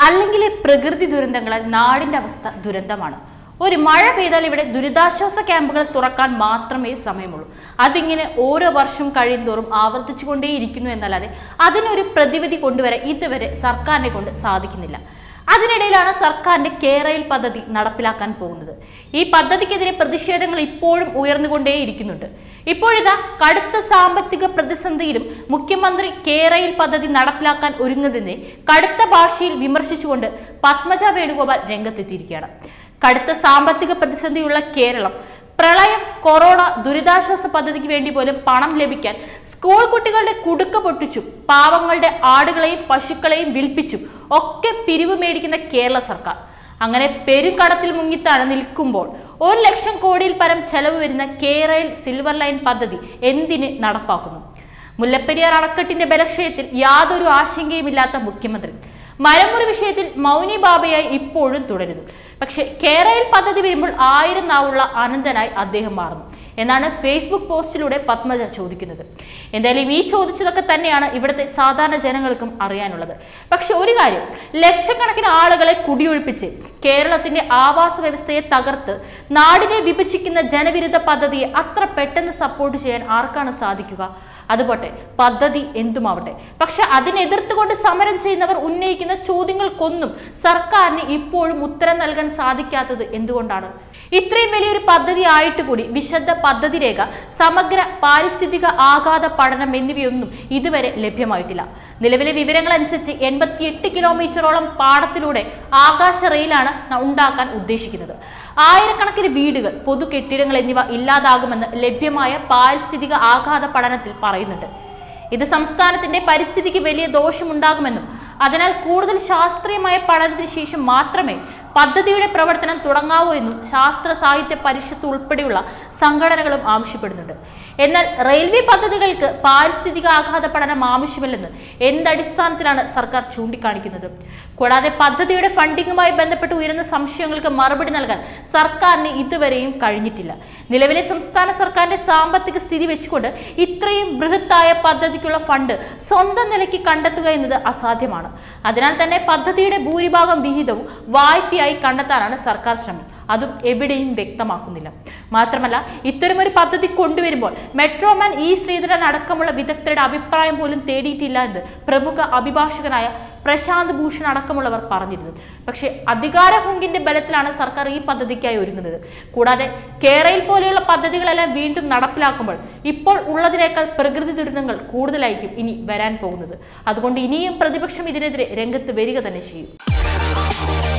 അല്ലെങ്കിൽ പ്രകൃതി ദുരന്തങ്ങളാൽ നാടിന്റെ അവസ്ഥ ദുരന്തമാണ് ഒരു മഴ പെയ്താൽ ഇവിടെ ദുരിതാശ്വാസ ക്യാമ്പുകൾ തുറക്കാൻ മാത്രമേ സമയമുള്ളൂ അതിങ്ങനെ ഓരോ വർഷം കഴിയുന്തോറും ആവർത്തിച്ചുകൊണ്ടേയിരിക്കുന്നു എന്നല്ലാതെ അതിനൊരു പ്രതിവിധി കൊണ്ടുവരാൻ ഇതുവരെ സർക്കാരിനെ കൊണ്ട് സാധിക്കുന്നില്ല അതിനിടയിലാണ് സർക്കാരിന്റെ കേരയിൽ പദ്ധതി നടപ്പിലാക്കാൻ പോകുന്നത് ഈ പദ്ധതിക്കെതിരെ പ്രതിഷേധങ്ങൾ ഇപ്പോഴും ഉയർന്നുകൊണ്ടേയിരിക്കുന്നുണ്ട് ഇപ്പോഴിതാ കടുത്ത സാമ്പത്തിക പ്രതിസന്ധിയിലും മുഖ്യമന്ത്രി കേരയിൽ പദ്ധതി നടപ്പിലാക്കാൻ ഒരുങ്ങുന്നതിനെ കടുത്ത ഭാഷയിൽ വിമർശിച്ചുകൊണ്ട് പത്മജ വേണുഗോപാൽ രംഗത്തെത്തിയിരിക്കുകയാണ് കടുത്ത സാമ്പത്തിക പ്രതിസന്ധിയുള്ള കേരളം പ്രളയം കൊറോണ ദുരിതാശ്വാസ പദ്ധതിക്ക് വേണ്ടി പോലും പണം ലഭിക്കാൻ സ്കൂൾ കുട്ടികളുടെ കുടുക്ക പൊട്ടിച്ചും പാവങ്ങളുടെ ആടുകളെയും പശുക്കളെയും വിൽപ്പിച്ചും ഒക്കെ പിരിവ് മേടിക്കുന്ന കേരള സർക്കാർ അങ്ങനെ പെരുങ്കടത്തിൽ മുങ്ങിത്താണ് നിൽക്കുമ്പോൾ ഒരു ലക്ഷം കോടിയിൽ പരം ചെലവ് വരുന്ന കേരയിൽ സിൽവർ ലൈൻ പദ്ധതി എന്തിന് നടപ്പാക്കുന്നു മുല്ലപ്പെരിയാർ അണക്കെട്ടിന്റെ ബലക്ഷയത്തിൽ യാതൊരു ആശങ്കയുമില്ലാത്ത മുഖ്യമന്ത്രി മരമുറി വിഷയത്തിൽ മൗനി ബാബയായി ഇപ്പോഴും തുടരുന്നു പക്ഷേ കേരയിൽ പദ്ധതി വരുമ്പോൾ ആയിരം നാവുള്ള അനന്തനായി അദ്ദേഹം മാറുന്നു എന്നാണ് ഫേസ്ബുക്ക് പോസ്റ്റിലൂടെ പത്മജ ചോദിക്കുന്നത് എന്തായാലും ഈ ചോദിച്ചതൊക്കെ തന്നെയാണ് ഇവിടുത്തെ സാധാരണ ജനങ്ങൾക്കും അറിയാനുള്ളത് പക്ഷെ ഒരു കാര്യം ലക്ഷക്കണക്കിന് ആളുകളെ കുടിയൊഴിപ്പിച്ച് കേരളത്തിന്റെ ആവാസ വ്യവസ്ഥയെ തകർത്ത് നാടിനെ വിഭജിക്കുന്ന ജനവിരുദ്ധ പദ്ധതിയെ അത്ര പെട്ടെന്ന് സപ്പോർട്ട് ചെയ്യാൻ ആർക്കാണ് സാധിക്കുക അതുപോട്ടെ പദ്ധതി എന്തുമാവട്ടെ പക്ഷെ അതിനെതിർത്തുകൊണ്ട് സമരം ചെയ്യുന്നവർ ഉന്നയിക്കുന്ന ചോദ്യങ്ങൾക്കൊന്നും സർക്കാരിന് ഇപ്പോഴും ഉത്തരം നൽകാൻ സാധിക്കാത്തത് എന്തുകൊണ്ടാണ് ഇത്രയും വലിയൊരു പദ്ധതി ആയിട്ട് കൂടി വിശദ പദ്ധതി രേഖ സമഗ്ര പാരിസ്ഥിതിക ആഘാത പഠനം എന്നിവയൊന്നും ഇതുവരെ ലഭ്യമായിട്ടില്ല നിലവിലെ വിവരങ്ങൾ അനുസരിച്ച് എൺപത്തിയെട്ട് കിലോമീറ്ററോളം പാടത്തിലൂടെ ആകാശ റെയിലാണ് ന- ഉണ്ടാക്കാൻ ഉദ്ദേശിക്കുന്നത് ആയിരക്കണക്കിന് വീടുകൾ പൊതു കെട്ടിടങ്ങൾ എന്നിവ ഇല്ലാതാകുമെന്ന് ലഭ്യമായ പാരിസ്ഥിതിക ആഘാത പഠനത്തിൽ പറയുന്നുണ്ട് ഇത് സംസ്ഥാനത്തിന്റെ പരിസ്ഥിതിക്ക് വലിയ ദോഷമുണ്ടാകുമെന്നും അതിനാൽ കൂടുതൽ ശാസ്ത്രീയമായ പഠനത്തിന് ശേഷം മാത്രമേ പദ്ധതിയുടെ പ്രവർത്തനം തുടങ്ങാവൂ എന്നും ശാസ്ത്ര സാഹിത്യ പരിഷത്ത് ഉൾപ്പെടെയുള്ള സംഘടനകളും ആവശ്യപ്പെടുന്നുണ്ട് എന്നാൽ റെയിൽവേ പദ്ധതികൾക്ക് പാരിസ്ഥിതിക ആഘാത പഠനം ആവശ്യമില്ലെന്ന് എന്തടിസ്ഥാനത്തിലാണ് സർക്കാർ ചൂണ്ടിക്കാണിക്കുന്നത് കൂടാതെ പദ്ധതിയുടെ ഫണ്ടിങ്ങുമായി ബന്ധപ്പെട്ട് ഉയരുന്ന സംശയങ്ങൾക്ക് മറുപടി നൽകാൻ സർക്കാരിന് ഇതുവരെയും കഴിഞ്ഞിട്ടില്ല നിലവിലെ സംസ്ഥാന സർക്കാരിന്റെ സാമ്പത്തിക സ്ഥിതി വെച്ചുകൊണ്ട് ഇത്രയും ബൃഹത്തായ പദ്ധതിക്കുള്ള ഫണ്ട് സ്വന്തം നിലയ്ക്ക് കണ്ടെത്തുക എന്നത് അസാധ്യമാണ് അതിനാൽ തന്നെ പദ്ധതിയുടെ ഭൂരിഭാഗം വിഹിതവും വായ്പയായി കണ്ടെത്താനാണ് സർക്കാർ ശ്രമം അതും എവിടെയും വ്യക്തമാക്കുന്നില്ല മാത്രമല്ല ഇത്തരമൊരു പദ്ധതി കൊണ്ടുവരുമ്പോൾ മെട്രോമാൻ ഇ ശ്രീധരൻ അടക്കമുള്ള വിദഗ്ധരുടെ അഭിപ്രായം പോലും തേടിയിട്ടില്ല എന്ന് പ്രമുഖ അഭിഭാഷകനായ പ്രശാന്ത് ഭൂഷൺ അടക്കമുള്ളവർ പറഞ്ഞിരുന്നു പക്ഷേ അധികാര ഹുങ്കിന്റെ ബലത്തിലാണ് സർക്കാർ ഈ പദ്ധതിക്കായി ഒരുങ്ങുന്നത് കൂടാതെ കേരളയിൽ പോലെയുള്ള പദ്ധതികളെല്ലാം വീണ്ടും നടപ്പിലാക്കുമ്പോൾ ഇപ്പോൾ ഉള്ളതിനേക്കാൾ പ്രകൃതി ദുരന്തങ്ങൾ കൂടുതലായിരിക്കും ഇനി വരാൻ പോകുന്നത് അതുകൊണ്ട് ഇനിയും പ്രതിപക്ഷം ഇതിനെതിരെ രംഗത്ത് വരിക തന്നെ ചെയ്യും